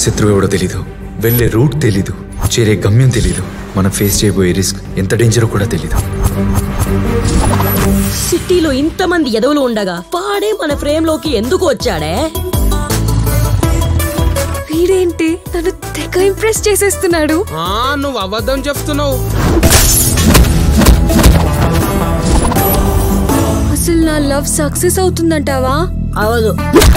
శత్రువు ఎవడో తెలీదు వెళ్ళే రూట్ తెలీదు చేరే గమ్యం తెలీదు మనం ఫేస్ చేయబోయే రిస్క్ ఎంత డేంజరో కూడా తెలీదు సిటీలో ఇంతమంది ఎదవులు ఉండగా వాడే మన ఫ్రేమ్ లోకి ఎందుకు వచ్చాడే వీడేంటి నన్ను తెగ ఇంప్రెస్ చేసేస్తున్నాడు ఆ నువ్వు అబద్ధం చెప్తున్నావు అసలు నా లవ్ సక్సెస్ అవుతుందంటావా అవదు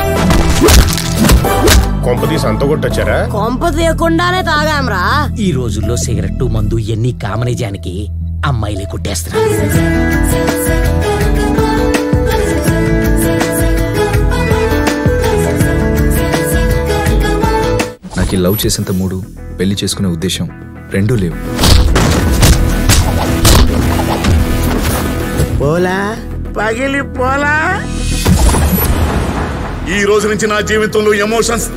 కొంపతీసి అంత కొట్టొచ్చారా కొంప తీయకుండానే తాగాంరా ఈ రోజుల్లో సిగరెట్ మందు ఎన్ని కామనిజానికి అమ్మాయిలే కొట్టేస్తున్నారు నాకు ఈ లవ్ చేసేంత మూడు పెళ్లి చేసుకునే ఉద్దేశం రెండూ లేవు పోలా పగిలి పోలా ఈ రోజు నుంచి నా జీవితంలో ఎమోషన్స్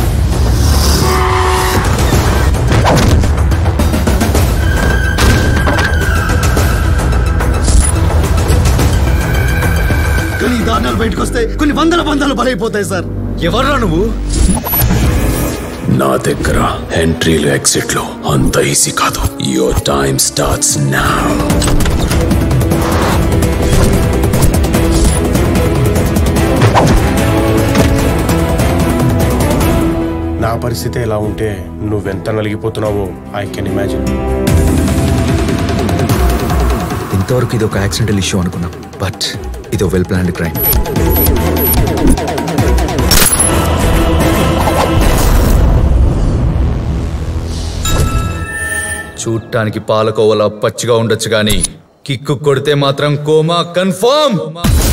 కానీ ఈ దారుణాలు బయటకు వస్తే కొన్ని వందల బంధాలు బలైపోతాయి సార్ ఎవర్రా నువ్వు నా దగ్గర ఎంట్రీలు ఎగ్జిట్లు అంత ఈజీ కాదు యువర్ టైమ్ స్టార్ట్స్ నా నా పరిస్థితి ఎలా ఉంటే నువ్వెంత నలిగిపోతున్నావో ఐ కెన్ ఇమాజిన్ ఇంతవరకు ఇది ఒక యాక్సిడెంటల్ ఇష్యూ అనుకున్నాం బట్ ఇది వెల్ ప్లాన్డ్ క్రైమ్ చూడటానికి పాలకోవలా పచ్చిగా ఉండొచ్చు కానీ కిక్కు కొడితే మాత్రం కోమా కన్ఫర్మ్